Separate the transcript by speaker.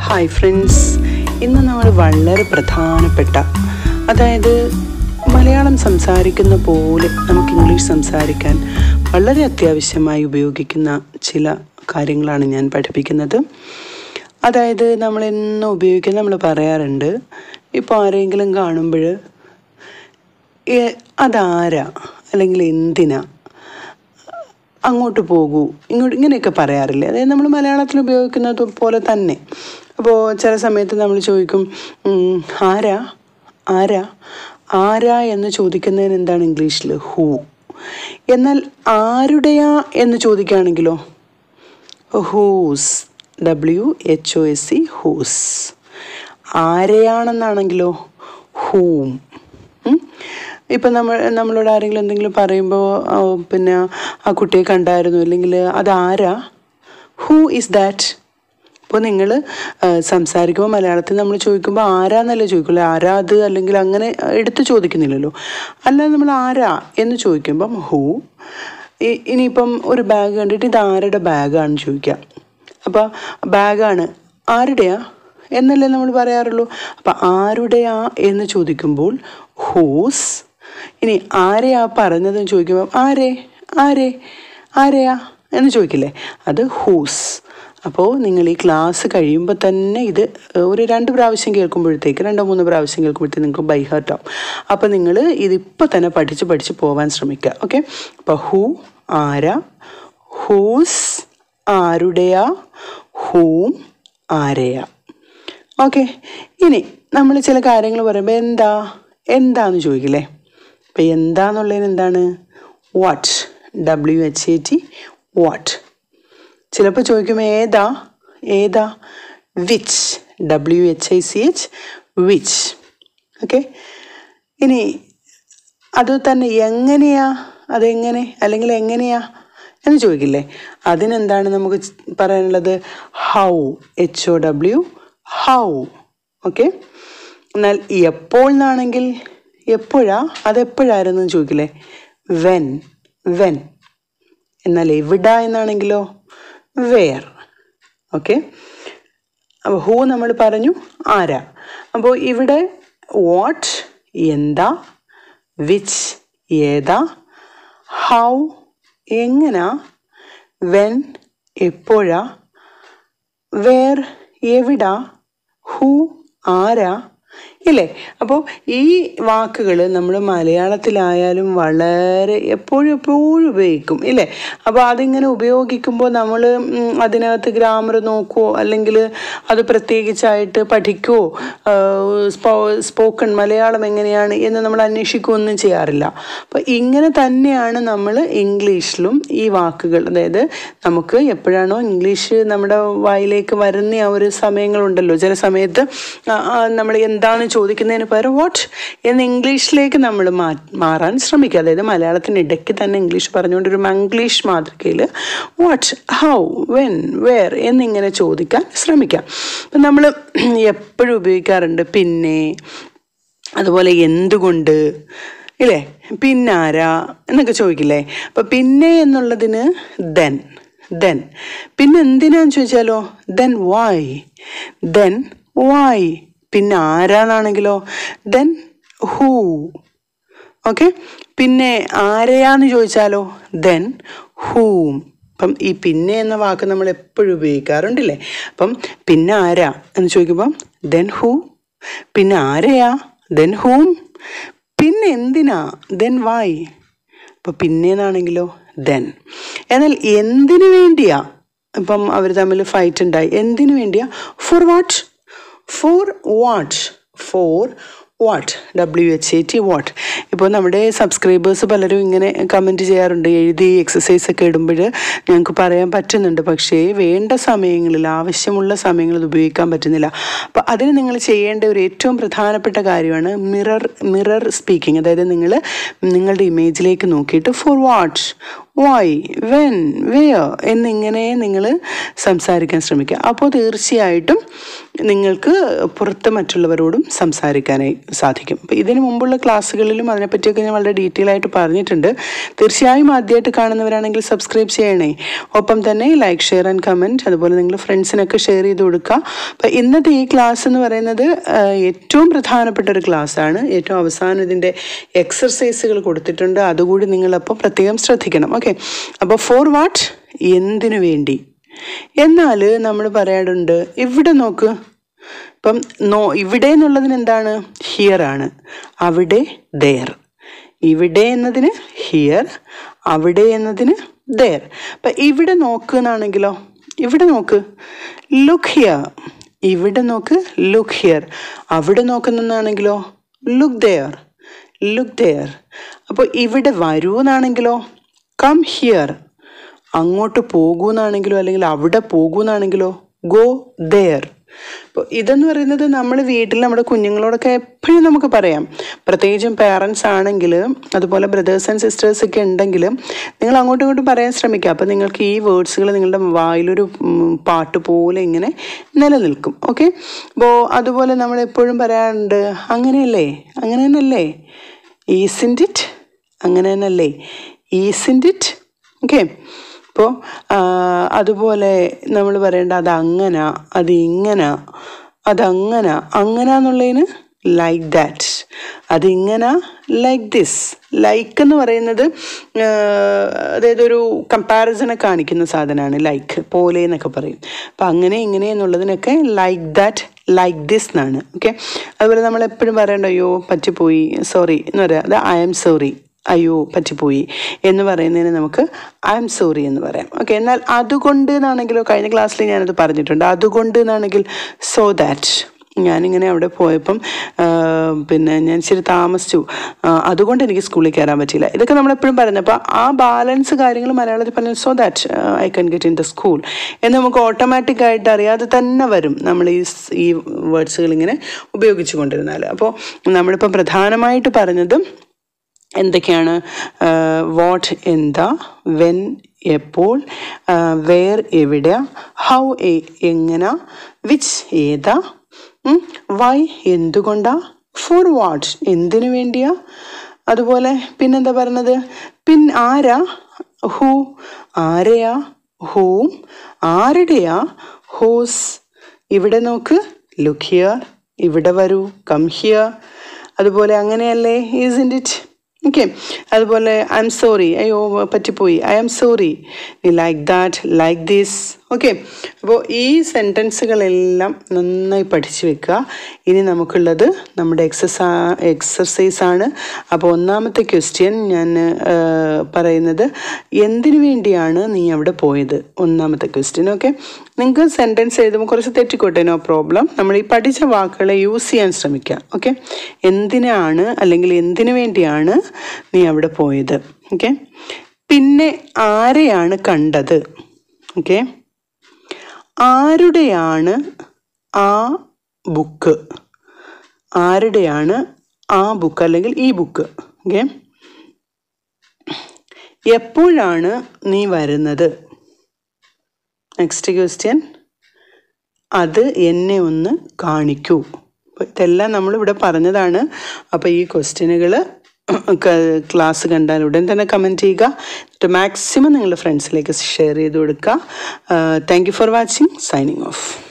Speaker 1: Hi friends ഇന്ന് നമ്മൾ വളരെ പ്രധാനപ്പെട്ട അതായത് മലയാളം സംസാരിക്കുന്ന പോലെ നമുക്ക് ഇംഗ്ലീഷ് സംസാരിക്കാൻ വളരെ അത്യാവശ്യമായി ഉപയോഗിക്കുന്ന ചില കാര്യങ്ങളാണ് ഞാൻ പഠിപ്പിക്കുന്നത് അതായത് നമ്മൾ എന്നും ഉപയോഗിക്കുന്ന നമ്മൾ പറയാറുണ്ട് ഇപ്പോൾ ആരെങ്കിലും കാണുമ്പോൾ അതാരാ അല്ലെങ്കിൽ എന്തിനാ അങ്ങോട്ട് പോകൂ ഇങ്ങോട്ട് ഇങ്ങനെയൊക്കെ പറയാറില്ലേ അതായത് നമ്മൾ മലയാളത്തിൽ ഉപയോഗിക്കുന്നത് പോലെ തന്നെ അപ്പോൾ ചില സമയത്ത് നമ്മൾ ചോദിക്കും ഉം, ആരാ ആരാ ആരാ എന്ന് ചോദിക്കുന്നതിന് എന്താണ് ഇംഗ്ലീഷിൽ ഹൂ എന്നാൽ ആരുടെയാ എന്ന് ചോദിക്കുകയാണെങ്കിലോ whose W H O S C whose ആരെയാണെന്നാണെങ്കിലോ ഹൂം ഉം. ഇപ്പം നമ്മൾ നമ്മളോട് ആരെങ്കിലും എന്തെങ്കിലും പറയുമ്പോൾ ആ, പിന്നെ ആ കുട്ടിയെ കണ്ടായിരുന്നു അല്ലെങ്കിൽ അതാരാ ഹൂ ഈസ് ദാറ്റ് ഇപ്പോൾ നിങ്ങൾ സംസാരിക്കുമ്പോൾ മലയാളത്തിൽ നമ്മൾ ചോദിക്കുമ്പോൾ ആരാന്നല്ലേ ചോദിക്കുള്ളൂ ആരാ അത് അല്ലെങ്കിൽ അങ്ങനെ എടുത്ത് ചോദിക്കുന്നില്ലല്ലോ അല്ലാതെ നമ്മൾ ആരാ എന്ന് ചോദിക്കുമ്പം ഹൂ ഇ- ഇനിയിപ്പം ഒരു ബാഗ് കണ്ടിട്ട് ഇത് ആരുടെ ബാഗാണെന്ന് ചോദിക്കാം അപ്പോൾ ബാഗാണ് ആരുടെയാ എന്നല്ലേ നമ്മൾ പറയാറുള്ളൂ അപ്പം ആരുടെയാ എന്ന് ചോദിക്കുമ്പോൾ ഹൂസ് ഇനി ആരെയാ പറഞ്ഞതെന്ന് ചോദിക്കുമ്പോൾ ആരെ ആരെ ആരെയാ എന്ന് ചോദിക്കില്ലേ അത് ഹൂസ് അപ്പോൾ നിങ്ങൾ ഈ ക്ലാസ് കഴിയുമ്പോൾ തന്നെ ഇത് ഒരു രണ്ട് പ്രാവശ്യം കേൾക്കുമ്പോഴത്തേക്ക് രണ്ടോ മൂന്നോ പ്രാവശ്യം കേൾക്കുമ്പോഴത്തേക്ക് നിങ്ങൾക്ക് ബൈ ഹാർട്ട് ആവും അപ്പോൾ നിങ്ങൾ ഇതിപ്പോൾ തന്നെ പഠിച്ച് പഠിച്ച് പോകാൻ ശ്രമിക്കുക ഓക്കെ അപ്പോൾ ഹൂ ആരാ ഹൂസ് ആരുടെയാ ഹൂം ആരെയാ ഓക്കെ ഇനി നമ്മൾ ചില കാര്യങ്ങൾ പറയുമ്പോൾ എന്താ എന്താന്ന് ചോദിക്കില്ലേ അപ്പം എന്താന്നുള്ളതിന് എന്താണ് what W H A T what ചിലപ്പോൾ ചോദിക്കുമ്പോൾ ഏതാ ഏതാ which W H I C H which okay ഇനി അത് തന്നെ എങ്ങനെയാ അതെങ്ങനെ അല്ലെങ്കിൽ എങ്ങനെയാ എന്ന് ചോദിക്കില്ലേ അതിനെന്താണ് നമുക്ക് ച് പറയാനുള്ളത് how H O W how okay എന്നാൽ എപ്പോൾ എന്നാണെങ്കിൽ എപ്പോഴാ അതെപ്പോഴായിരുന്നു എന്ന് ചോദിക്കില്ലേ വെൻ വെൻ എന്നാൽ എവിട എന്നാണെങ്കിലോ വേർ ഓക്കെ അപ്പോൾ ഹൂ നമ്മൾ പറഞ്ഞു ആരാ അപ്പോൾ ഇവിടെ വാട്ട് എന്താ വിച്ച് ഏതാ ഹൗ എങ്ങനാ വെൻ എപ്പോഴാ വേർ എവിടാ ഹൂ ആരാ ഇല്ലേ അപ്പോൾ ഈ വാക്കുകൾ നമ്മൾ മലയാളത്തിലായാലും വളരെ എപ്പോഴും എപ്പോഴും ഉപയോഗിക്കും ഇല്ലേ അപ്പോൾ അതിങ്ങനെ ഉപയോഗിക്കുമ്പോൾ നമ്മൾ അതിനകത്ത് ഗ്രാമർ നോക്കുവോ അല്ലെങ്കിൽ അത് പ്രത്യേകിച്ചായിട്ട് പഠിക്കുവോ സ്പോക്കൺ മലയാളം എങ്ങനെയാണ് എന്ന് നമ്മൾ അന്വേഷിക്കുകയൊന്നും ചെയ്യാറില്ല അപ്പോൾ ഇങ്ങനെ തന്നെയാണ് നമ്മൾ ഇംഗ്ലീഷിലും ഈ വാക്കുകൾ അതായത് നമുക്ക് എപ്പോഴാണോ ഇംഗ്ലീഷ് നമ്മുടെ വായിലേക്ക് വരുന്ന ആ ഒരു സമയങ്ങളുണ്ടല്ലോ ചില സമയത്ത് നമ്മൾ എന്താണ് ചോദിക്കുന്നതിന് പകരം വാട്ട് എന്ന് ഇംഗ്ലീഷിലേക്ക് നമ്മൾ മാ മാറാൻ ശ്രമിക്കുക അതായത് മലയാളത്തിന് ഇടയ്ക്ക് തന്നെ ഇംഗ്ലീഷ് പറഞ്ഞുകൊണ്ട് ഒരു മംഗ്ലീഷ് മാതൃകയിൽ വാട്ട് ഹൗ വെൻ വേർ എന്നിങ്ങനെ ചോദിക്കാൻ ശ്രമിക്കാം അപ്പം നമ്മൾ എപ്പോഴും ഉപയോഗിക്കാറുണ്ട് പിന്നെ അതുപോലെ എന്തുകൊണ്ട് ഇല്ലേ പിന്നാരാ എന്നൊക്കെ ചോദിക്കില്ലേ അപ്പൊ പിന്നെ എന്നുള്ളതിന് ദെൻ ദെൻ പിന്നെ എന്തിനാന്ന് ചോദിച്ചാലോ ദെൻ വായ് ദെൻ വായ് പിന്നെ ആരാന്നാണെങ്കിലോ ദെൻ ഹൂ ഓക്കെ പിന്നെ ആരെയാന്ന് ചോദിച്ചാലോ ദെൻ ഹൂം അപ്പം ഈ പിന്നെ എന്ന വാക്ക് നമ്മൾ എപ്പോഴും ഉപയോഗിക്കാറുണ്ടല്ലേ അപ്പം പിന്നെ ആരാ എന്ന് ചോദിക്കുമ്പം ദെൻ ഹൂ പിന്നെ ആരെയാ ദെൻ ഹൂം പിന്നെ എന്തിനാ ദെൻ വായ് അപ്പോൾ പിന്നേന്നാണെങ്കിലോ ദെൻ എന്നാൽ എന്തിനു വേണ്ടിയാ ഇപ്പം അവർ തമ്മിൽ ഫൈറ്റ് ഉണ്ടായി എന്തിനു വേണ്ടിയാ for what for what for what W H A T what ഇപ്പോൾ നമ്മുടെ സബ്സ്ക്രൈബേഴ്സ് പലരും ഇങ്ങനെ കമൻറ്റ് ചെയ്യാറുണ്ട് എഴുതി എക്സസൈസ് ഒക്കെ ഇടുമ്പോൾ ഞങ്ങൾക്ക് പറയാൻ പറ്റുന്നുണ്ട് പക്ഷേ വേണ്ട സമയങ്ങളിൽ ആവശ്യമുള്ള സമയങ്ങളിൽ ഇത് ഉപയോഗിക്കാൻ പറ്റുന്നില്ല അപ്പോൾ അതിന് നിങ്ങൾ ചെയ്യേണ്ട ഒരു ഏറ്റവും പ്രധാനപ്പെട്ട കാര്യമാണ് മിറർ മിറർ സ്പീക്കിംഗ് അതായത് നിങ്ങൾ നിങ്ങളുടെ ഇമേജിലേക്ക് നോക്കിയിട്ട് for what why when where എന്നിങ്ങനെ നിങ്ങൾ സംസാരിക്കാൻ ശ്രമിക്കുക അപ്പോൾ തീർച്ചയായിട്ടും നിങ്ങൾക്ക് പുറത്ത് മറ്റുള്ളവരോടും സംസാരിക്കാനായി സാധിക്കും അപ്പോൾ ഇതിനു മുമ്പുള്ള ക്ലാസ്സുകളിലും അതിനെപ്പറ്റിയൊക്കെ ഞാൻ വളരെ ഡീറ്റെയിൽ ആയിട്ട് പറഞ്ഞിട്ടുണ്ട് തീർച്ചയായും ആദ്യമായിട്ട് കാണുന്നവരാണെങ്കിൽ സബ്സ്ക്രൈബ് ചെയ്യണേ ഒപ്പം തന്നെ ലൈക്ക് ഷെയർ ആൻഡ് കമൻറ്റ് അതുപോലെ നിങ്ങൾ ഫ്രണ്ട്സിനൊക്കെ ഷെയർ ചെയ്ത് കൊടുക്കുക അപ്പോൾ ഇന്നത്തെ ഈ ക്ലാസ് എന്ന് പറയുന്നത് ആ, ഏറ്റവും പ്രധാനപ്പെട്ട ഒരു ക്ലാസ്സാണ് ഏറ്റവും അവസാനം ഇതിൻ്റെ എക്സർസൈസുകൾ കൊടുത്തിട്ടുണ്ട് അതുകൂടി നിങ്ങളപ്പോൾ പ്രത്യേകം ശ്രദ്ധിക്കണം ഓക്കെ അപ്പോൾ ഫോർ വാട്ട് എന്തിനു വേണ്ടി എന്നാൽ നമ്മൾ പറയാറുണ്ട് ഇവിടെ നോക്ക് ഇപ്പം നോ ഇവിടെ എന്നുള്ളതിന് എന്താണ് ഹിയർ ആണ് അവിടെ ദയർ ഇവിടെ എന്നതിന് ഹിയർ അവിടെ എന്നതിന് ദയർ അപ്പം ഇവിടെ നോക്ക് എന്നാണെങ്കിലോ ഇവിടെ നോക്ക് ലുക്ക് ഹിയർ ഇവിടെ നോക്ക് ലുക്ക് ഹിയർ അവിടെ നോക്കുന്നെന്നാണെങ്കിലോ ലുക്ക് ദയർ ലുക്ക് ദയർ അപ്പോൾ ഇവിടെ വരൂ എന്നാണെങ്കിലോ കം ഹിയർ അങ്ങോട്ട് പോകൂ എന്നാണെങ്കിലോ അല്ലെങ്കിൽ അവിടെ പോകൂ എന്നാണെങ്കിലോ ഗോ ദെയർ അപ്പോൾ ഇതെന്ന് പറയുന്നത് നമ്മൾ വീട്ടിൽ നമ്മുടെ കുഞ്ഞുങ്ങളോടൊക്കെ എപ്പോഴും നമുക്ക് പറയാം പ്രത്യേകിച്ചും പേരൻസ് ആണെങ്കിൽ അതുപോലെ ബ്രദേഴ്സ് ആൻഡ് സിസ്റ്റേഴ്സ് ഒക്കെ ഉണ്ടെങ്കിൽ നിങ്ങൾ അങ്ങോട്ടും ഇങ്ങോട്ടും പറയാൻ ശ്രമിക്കുക അപ്പോൾ നിങ്ങൾക്ക് ഈ വേർഡ്സുകൾ നിങ്ങളുടെ വായിലൊരു ഉം, പാട്ട് പോലെ ഇങ്ങനെ നിലനിൽക്കും ഓക്കെ അപ്പോൾ അതുപോലെ നമ്മൾ എപ്പോഴും പറയാറുണ്ട് അങ്ങനെയല്ലേ അങ്ങനെ തന്നെയല്ലേ ഈസിൻറ്റ് ഇറ്റ് അങ്ങനെ തന്നെയല്ലേ ഈസിൻറ്റ് ഇറ്റ് ഓക്കെ അപ്പോൾ അതുപോലെ നമ്മൾ പറയേണ്ട അത് അങ്ങനെ അത് ഇങ്ങനെ അതങ്ങനെ അങ്ങനെ എന്നുള്ളതിന് ലൈക്ക് ദാറ്റ് അതിങ്ങനെ ലൈക്ക് ദിസ് ലൈക്ക് എന്ന് പറയുന്നത് ആ, അതായത് ഒരു കമ്പാരിസണെ കാണിക്കുന്ന സാധനമാണ് ലൈക്ക് പോലെ എന്നൊക്കെ പറയും അപ്പം അങ്ങനെ ഇങ്ങനെ എന്നുള്ളതിനൊക്കെ ലൈക്ക് ദാറ്റ് ലൈക്ക് ദിസ് എന്നാണ് ഓക്കെ അതുപോലെ നമ്മൾ എപ്പോഴും പറയണ്ട അയ്യോ പറ്റിപ്പോയി സോറി എന്ന് പറയാം അത് ഐ എം സോറി അയ്യോ പറ്റിപ്പോയി എന്ന് പറയുന്നതിന് നമുക്ക് ഐ എം സോറി എന്ന് പറയാം ഓക്കെ എന്നാൽ അതുകൊണ്ട് എന്നാണെങ്കിലോ കഴിഞ്ഞ ക്ലാസ്സിൽ ഞാനത് പറഞ്ഞിട്ടുണ്ട് അതുകൊണ്ട് എന്നാണെങ്കിൽ സോ ദാറ്റ് ഞാനിങ്ങനെ അവിടെ പോയപ്പം ആ, പിന്നെ ഞാൻ ഇച്ചിരി താമസിച്ചു ആ, അതുകൊണ്ട് എനിക്ക് സ്കൂളിൽ കയറാൻ പറ്റിയില്ല ഇതൊക്കെ നമ്മളെപ്പോഴും പറയുന്നത് അപ്പോൾ ആ ബാലൻസ് കാര്യങ്ങൾ മലയാളത്തിൽ പറഞ്ഞാൽ so that I can get in the school എന്ന് നമുക്ക് ഓട്ടോമാറ്റിക് ആയിട്ട് അറിയാതെ തന്നെ വരും നമ്മൾ ഈ സ്- ഈ വേർഡ്സുകൾ ഇങ്ങനെ ഉപയോഗിച്ചു കൊണ്ടിരുന്നാൽ അപ്പോൾ നമ്മളിപ്പോൾ പ്രധാനമായിട്ട് പറഞ്ഞത് എന്തൊക്കെയാണ് വാട്ട് എന്താ വെൻ എപ്പോൾ വേർ എവിടെ ഹൗ എങ്ങനെ വിച്ച് ഏതാ വൈ എന്തുകൊണ്ടാ ഫോർ വാട്ട് എന്തിനു വേണ്ടിയാ അതുപോലെ പിന്നെന്താ പറഞ്ഞത് പിൻ ആരാ ഹൂ ആരെയാ ഹൂം ആരുടെയാ ഹൂസ് ഇവിടെ നോക്ക് ലുക്ക് ഹിയർ ഇവിടെ വരൂ കം ഹിയർ അതുപോലെ അങ്ങനെയല്ലേ ഈസ് ഇറ്റ് ഓക്കെ അതുപോലെ ഐ എം സോറി അയ്യോ പറ്റിപ്പോയി I'm sorry like that like this okay അപ്പോൾ ഈ സെൻറ്റൻസുകളെല്ലാം നന്നായി പഠിച്ചു വെക്കുക ഇനി നമുക്കുള്ളത് നമ്മുടെ എക്സസൈ എക്സസൈസ് ആണ് അപ്പോൾ ഒന്നാമത്തെ ക്വസ്റ്റ്യൻ ഞാൻ ആ, പറയുന്നത് എന്തിനു വേണ്ടിയാണ് നീ അവിടെ പോയത് ഒന്നാമത്തെ ക്വസ്റ്റ്യൻ ഓക്കെ നിങ്ങൾക്ക് സെൻറ്റൻസ് എഴുതുമ്പോൾ കുറച്ച് തെറ്റിക്കോട്ടെ നോ പ്രോബ്ലം നമ്മൾ ഈ പഠിച്ച വാക്കുകളെ യൂസ് ചെയ്യാൻ ശ്രമിക്കുക ഓക്കെ എന്തിനാണ് അല്ലെങ്കിൽ എന്തിനു വേണ്ടിയാണ് നീ അവിടെ പോയത് ഓക്കെ പിന്നെ ആരെയാണ് കണ്ടത് ഓക്കെ ആരുടെയാണ് ആ ബുക്ക് ആരുടെയാണ് ആ ബുക്ക് അല്ലെങ്കിൽ ഈ ബുക്ക് ഓക്കെ എപ്പോഴാണ് നീ വരുന്നത് നെക്സ്റ്റ് ക്വസ്റ്റ്യൻ അത് എന്നെ ഒന്ന് കാണിക്കൂ അപ്പോൾ ഇതെല്ലാം നമ്മളിവിടെ പറഞ്ഞതാണ് അപ്പോൾ ഈ ക്വസ്റ്റ്യനുകൾ ക്ലാസ് കണ്ടാൽ ഉടൻ തന്നെ കമൻറ്റ് ചെയ്യുക എന്നിട്ട് മാക്സിമം നിങ്ങളുടെ ഫ്രണ്ട്സിലേക്ക് ഷെയർ ചെയ്ത് കൊടുക്കുക thank you for watching signing of